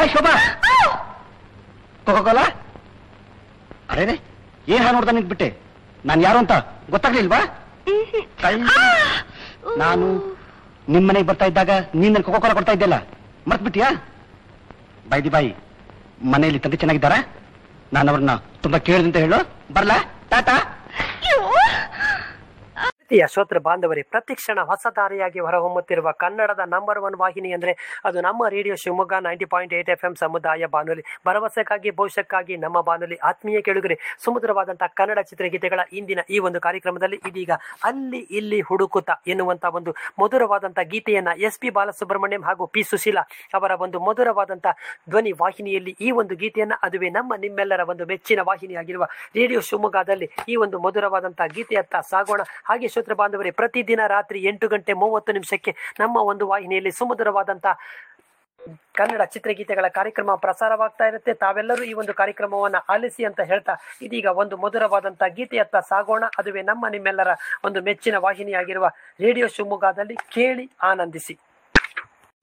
Hi Shobha Coca-Cola ಅರೇನೆ ಏನ್ ಹಾ ನೋಡ್ದ ನಿಂತ್ಬಿಟ್ಟೆ ನಾನು ಯಾರು ಅಂತ ಗೊತ್ತಾಗ್ಲಿಲ್ವಾ ಕಳ್ಳ. ನಾನು ನಿಮ್ ಮನೆಗೆ ಬರ್ತಾ ಇದ್ದಾಗ ನೀನ್ ನನ್ ಕೋಕೋಕೋಲ ಕೊಡ್ತಾ ಇದ್ದೆಲ್ಲ ಮರ್ತ್ಬಿಟ್ಟಿಯಾ ಬೈದಿ ಬಾಯಿ ಮನೆಯಲ್ಲಿ ತಂದೆ ಚೆನ್ನಾಗಿದ್ದಾರಾ ನಾನು ಅವ್ರನ್ನ ತುಂಬಾ ಕೇಳಿದಂತ ಹೇಳು ಬರ್ಲಾ ಟಾಟಾ ಪ್ರೀತಿಯ ಶ್ರೋತೃ ಬಾಂಧವರೇ ಪ್ರತಿಕ್ಷಣ ಹೊಸ ದಾರಿಯಾಗಿ ಹೊರಹೊಮ್ಮುತ್ತಿರುವ ಕನ್ನಡದ ನಂಬರ್ ಒನ್ ವಾಹಿನಿ ಅಂದ್ರೆ ಅದು ನಮ್ಮ radio Shivamogga ninety point eight F M ಸಮುದಾಯ ಬಾನುಲಿ ಭರವಸೆಗಾಗಿ ಭವಿಷ್ಯಕ್ಕಾಗಿ ನಮ್ಮ ಬಾನುಲಿ ಆತ್ಮೀಯ ಕೆಳುಗರೆ ಸುಮಧುರವಾದಂತಹ ಕನ್ನಡ ಚಿತ್ರಗೀತೆಗಳ ಇಂದಿನ ಈ ಒಂದು ಕಾರ್ಯಕ್ರಮದಲ್ಲಿ ಇದೀಗ ಅಲ್ಲಿ ಇಲ್ಲಿ ಹುಡುಕುತ್ತ ಎನ್ನುವಂತ ಒಂದು ಮಧುರವಾದಂತಹ ಗೀತೆಯನ್ನ ಎಸ್ ಪಿ ಬಾಲಸುಬ್ರಹ್ಮಣ್ಯಂ ಹಾಗೂ ಪಿ ಸುಶೀಲಾ ಅವರ ಒಂದು ಮಧುರವಾದಂತಹ ಧ್ವನಿ ವಾಹಿನಿಯಲ್ಲಿ ಈ ಒಂದು ಗೀತೆಯನ್ನ ಅದುವೇ ನಮ್ಮ ನಿಮ್ಮೆಲ್ಲರ ಒಂದು ಮೆಚ್ಚಿನ ವಾಹಿನಿಯಾಗಿರುವ ರೇಡಿಯೋ ಶಿವಮೊಗ್ಗದಲ್ಲಿ ಈ ಒಂದು ಮಧುರವಾದಂತಹ ಗೀತೆಯತ್ತ ಸಾಗೋಣ ಹಾಗೆ ಶ್ರೋತೃ ಬಾಂಧವರೇ ಪ್ರತಿದಿನ ರಾತ್ರಿ ಎಂಟು ಗಂಟೆ ಮೂವತ್ತು ನಿಮಿಷಕ್ಕೆ ನಮ್ಮ ಒಂದು ವಾಹಿನಿಯಲ್ಲಿ ಸುಮಧುರವಾದಂತಹ ಕನ್ನಡ ಚಿತ್ರಗೀತೆಗಳ ಕಾರ್ಯಕ್ರಮ ಪ್ರಸಾರವಾಗ್ತಾ ಇರುತ್ತೆ ತಾವೆಲ್ಲರೂ ಈ ಒಂದು ಕಾರ್ಯಕ್ರಮವನ್ನ ಆಲಿಸಿ ಅಂತ ಹೇಳ್ತಾ ಇದೀಗ ಒಂದು ಮಧುರವಾದಂತಹ ಗೀತೆಯತ್ತ ಸಾಗೋಣ ಅದುವೇ ನಮ್ಮ ನಿಮ್ಮೆಲ್ಲರ ಒಂದು ಮೆಚ್ಚಿನ ವಾಹಿನಿಯಾಗಿರುವ ರೇಡಿಯೋ ಶಿವಮೊಗ್ಗದಲ್ಲಿ ಕೇಳಿ ಆನಂದಿಸಿ